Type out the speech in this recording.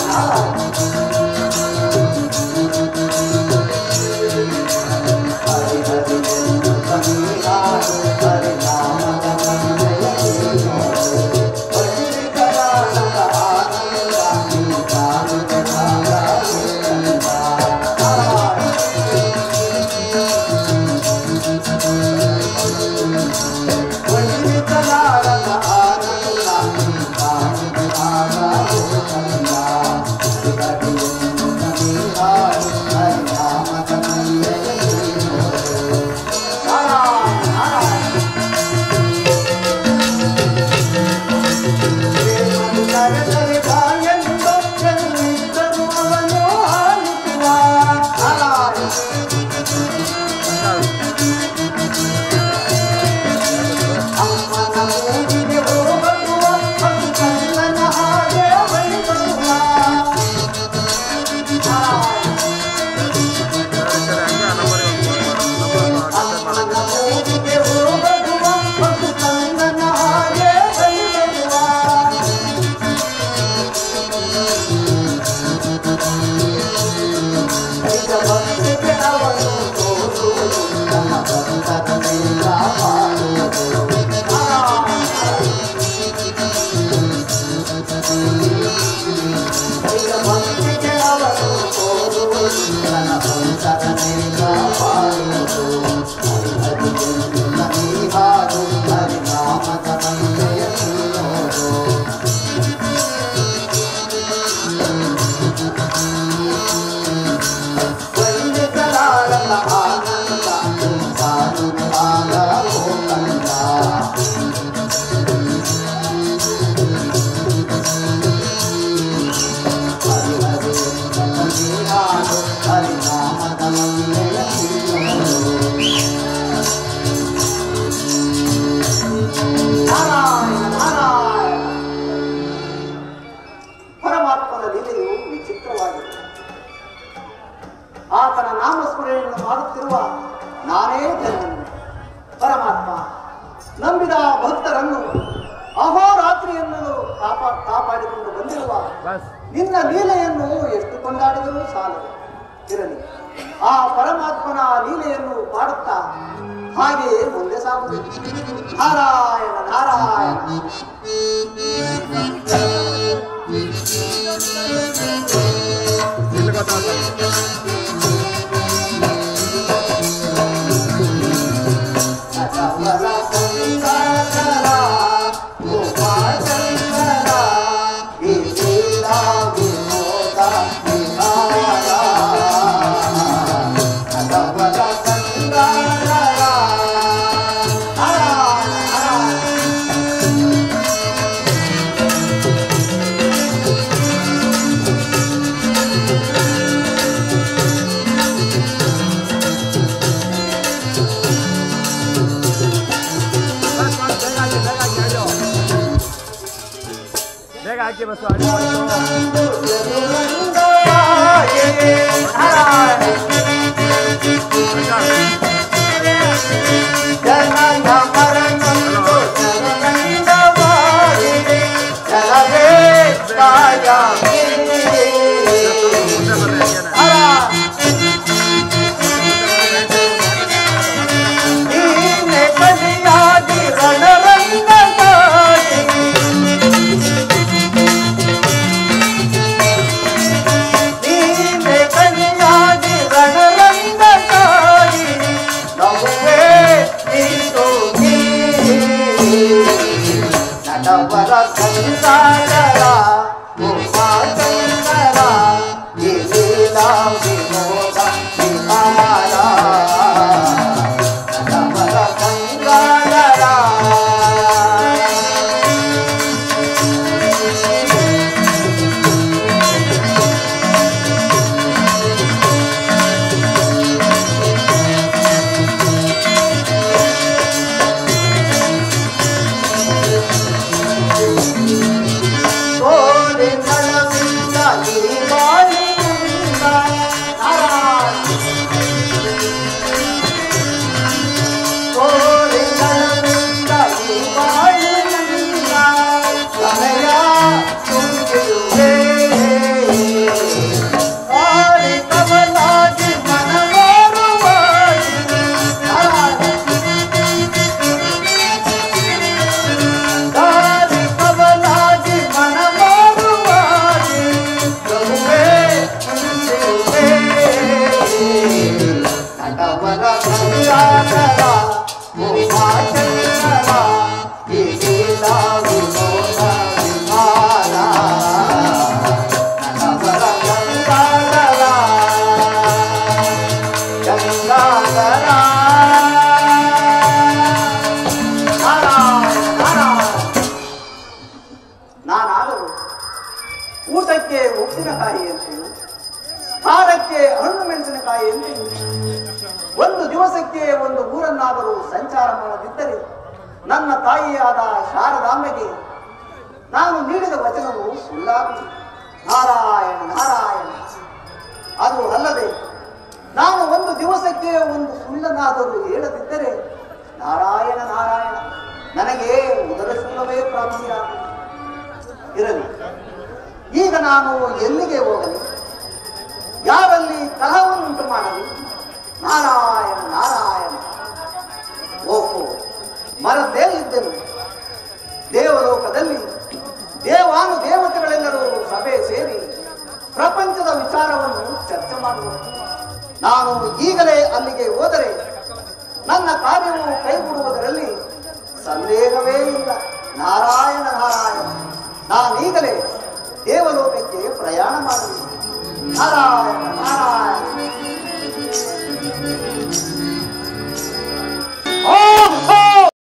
ನಾರಾಯಣ ನಾರಾಯಣ ಪರಮಾತ್ಮನ ಲೀಲೆಯು ವಿಚಿತ್ರವಾಗಿದೆ ಆತನ ನಾಮಸ್ಮರಣೆಯನ್ನು ಮಾಡುತ್ತಿರುವ ನಾನೇ ಜನರನ್ನು ಪರಮಾತ್ಮ ನಂಬಿದ ಭಕ್ತರನ್ನು ಅಹೋರಾತ್ರಿಯನ್ನು ಕಾಪಾ ಕಾಪಾಡಿಕೊಂಡು ಬಂದಿರುವ ನಿನ್ನ ಲೀಲೆಯನ್ನು ಎಷ್ಟು ಕೊಂಡಾಡಿದರೂ ಸಾಲದು ಇರಲಿ ಆ ಪರಮಾತ್ಮನ ಲೀಲೆಯನ್ನು ಮಾಡುತ್ತಾ ಹಾಗೆಯೇ ಮುಂದೆ ಸಾಗುವುದು ನಾರಾಯಣ ನಾರಾಯಣ ಸಕಲ ಸಂಸಾರ ಉಪಾಸಂಕರ ವಿಶೇಷ ವಿನೋದ ವಿಹಾರ ಸಕಲ ಸಂಸಾರ ಬೇಗ ಹಾಕಿ ಬಸ್ಸು ಅಡಿ ಬಸ್ಸು. ಮುಂದೆ ಬರ್ಲಿ ಹಂಗೇನೆ. ರಣರಂಗ ಉದ್ದಿನಕಾಯಿ ಅಂತೆಯೂ ಖಾರಕ್ಕೆ ಹಣ್ಣು ಮೆಣಸಿನಕಾಯಿ ಅಂತೆಯೂ ಒಂದು ದಿವಸಕ್ಕೆ ಒಂದು ಊರನ್ನಾದರೂ ಸಂಚಾರ ಮಾಡದಿದ್ದರೆ ನನ್ನ ತಾಯಿಯಾದ ಶಾರದಾಂಬೆಗೆ ನಾನು ನೀಡಿದ ವಚನವು ಸುಳ್ಳಾಗಿ ನಾರಾಯಣ ನಾರಾಯಣ ಅದು ಅಲ್ಲದೆ ನಾನು ಒಂದು ದಿವಸಕ್ಕೆ ಒಂದು ಸುಳ್ಳನಾದರೂ ಹೇಳದಿದ್ದರೆ ನಾರಾಯಣ ನಾರಾಯಣ ನನಗೆ ಉದರ ಶೂಲವೇ ಪ್ರಾಪ್ತಿಯಾಗ ಇರಲಿ ಈಗ ನಾನು ಎಲ್ಲಿಗೆ ಹೋಗಲಿ ಯಾರಲ್ಲಿ ಕಲಹವನ್ನುಂಟು ಮಾಡಲಿ ನಾರಾಯಣ ನಾರಾಯಣ ಓಹೋ ಮರದೇ ಇದ್ದನು ದೇವಲೋಕದಲ್ಲಿ ದೇವಾನು ದೇವತೆಗಳೆಲ್ಲರೂ ಸಭೆ ಸೇರಿ ಪ್ರಪಂಚದ ವಿಚಾರವನ್ನು ಚರ್ಚೆ ಮಾಡುವರು ನಾನು ಈಗಲೇ ಅಲ್ಲಿಗೆ ಹೋದರೆ